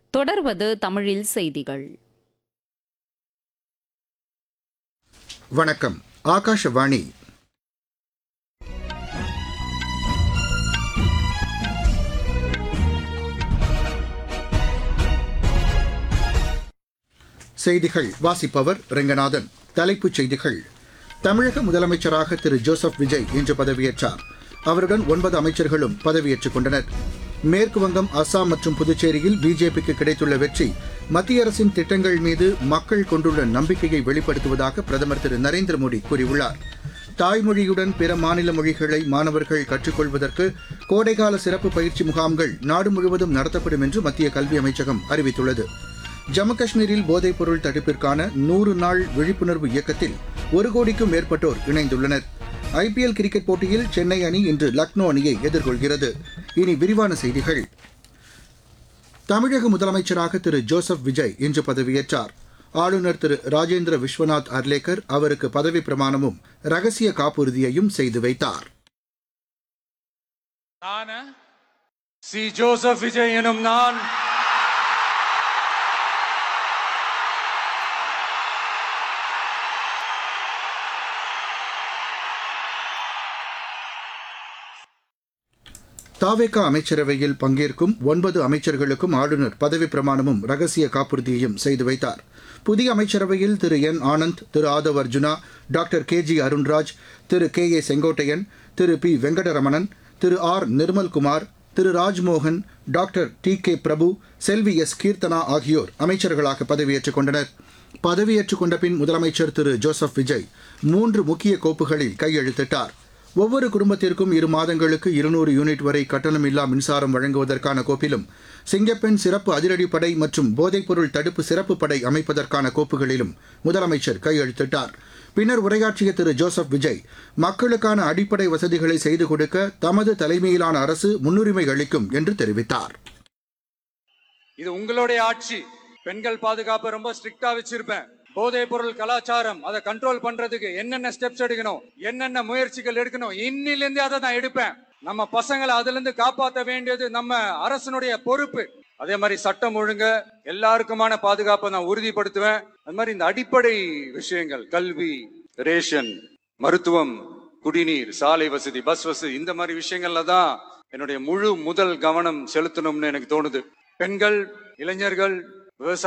தொடர்வது தமிழில் செய்திகள் வணக்கம் ஆகாஷவாணி செய்திகள் வாசிப்பவர் ரெங்கநாதன் தலைப்புச் செய்திகள் தமிழக முதலமைச்சராக திரு ஜோசப் விஜய் இன்று பதவியேற்றார் அவருடன் ஒன்பது அமைச்சர்களும் பதவியேற்றுக் கொண்டனர் மேற்கு வங்கம் அஸ்ஸாம் மற்றும் புதுச்சேரியில் பிஜேபிக்கு கிடைத்துள்ள வெற்றி மத்திய அரசின் திட்டங்கள் மீது மக்கள் கொண்டுள்ள நம்பிக்கையை வெளிப்படுத்துவதாக பிரதமர் திரு நரேந்திர மோடி கூறியுள்ளார் தாய்மொழியுடன் பிற மாநில மொழிகளை மாணவர்கள் கற்றுக்கொள்வதற்கு கோடைகால சிறப்பு பயிற்சி முகாம்கள் நாடு முழுவதும் நடத்தப்படும் என்று மத்திய கல்வி அமைச்சகம் அறிவித்துள்ளது ஜம்மு காஷ்மீரில் போதைப் பொருள் தடுப்பிற்கான நூறு நாள் விழிப்புணர்வு இயக்கத்தில் ஒரு கோடிக்கும் மேற்பட்டோர் இணைந்துள்ளனர் ஐபிஎல் கிரிக்கெட் போட்டியில் சென்னை அணி இன்று லக்னோ அணியை எதிர்கொள்கிறது இனி விரிவான செய்திகள் தமிழக முதலமைச்சராக திரு ஜோசப் விஜய் இன்று பதவியேற்றார் ஆளுநர் திரு ராஜேந்திர விஸ்வநாத் அர்லேக்கர் அவருக்கு பதவி பிரமாணமும் ரகசிய காப்புறுதியையும் செய்து வைத்தார் நான் சி ஜோசப் விஜய் எனும் நான் தாவேகா அமைச்சரவையில் பங்கேற்கும் ஒன்பது அமைச்சர்களுக்கும் ஆளுநர் பதவி பிரமாணமும் ரகசிய காப்புறுதியையும் செய்து வைத்தார் புதிய அமைச்சரவையில் Thiru N Anand Thiru Aadhav Arjuna doctor K G Arunraj Thiru K A Sengottaiyan Thiru P Venkataramanan Thiru R Nirmalkumar Thiru Rajmohan doctor T K Prabhu Selvi S Keerthana ஆகியோர் அமைச்சர்களாக பதவியேற்றுக் கொண்டனர் பதவியேற்றுக் கொண்ட பின் முதலமைச்சர் திரு ஜோசப் விஜய் மூன்று முக்கிய கோப்புகளில் கையெழுத்திட்டார் ஒவ்வொரு குடும்பத்திற்கும் இரு மாதங்களுக்கு இருநூறு யூனிட் வரை கட்டணமில்லா மின்சாரம் வழங்குவதற்கான கோப்பிலும் சிங்கப்பெண் சிறப்பு அதிரடிப்படை மற்றும் போதைப்பொருள் தடுப்பு சிறப்பு படை அமைப்பதற்கான கோப்புகளிலும் முதலமைச்சர் கையெழுத்திட்டார் பின்னர் உரையாற்றிய திரு ஜோசப் விஜய் மக்களுக்கான அடிப்படை வசதிகளை செய்து கொடுக்க தமது தலைமையிலான அரசு முன்னுரிமை அளிக்கும் என்று தெரிவித்தார் இது உங்களுடைய ஆட்சி பெண்கள் பாதுகாப்பை ரொம்ப ஸ்ட்ரிக்டா வச்சிருப்பேன் போதைப் பொருள் கலாச்சாரம் அதை கண்ட்ரோல் பண்றதுக்கு என்னென்ன ஸ்டெப்ஸ் எடுக்கணும் என்னென்ன முயற்சிகள் எடுக்கணும் இன்னிலிருந்தே அதை நான் எடுப்பேன் நம்ம பசங்களை அதுல இருந்து காப்பாற்ற வேண்டியது நம்ம அரசனுடைய பொறுப்பு அதே மாதிரி சட்டம் ஒழுங்க எல்லாருக்குமான பாதுகாப்பை நான் உறுதிப்படுத்துவேன் அது மாதிரி இந்த அடிப்படை விஷயங்கள் கல்வி ரேஷன் மருத்துவம் குடிநீர் சாலை வசதி பஸ் வசதி இந்த மாதிரி விஷயங்கள்ல தான் என்னுடைய முழு முதல் கவனம் செலுத்தணும்னு எனக்கு தோணுது பெண்கள் இளைஞர்கள் விவசாய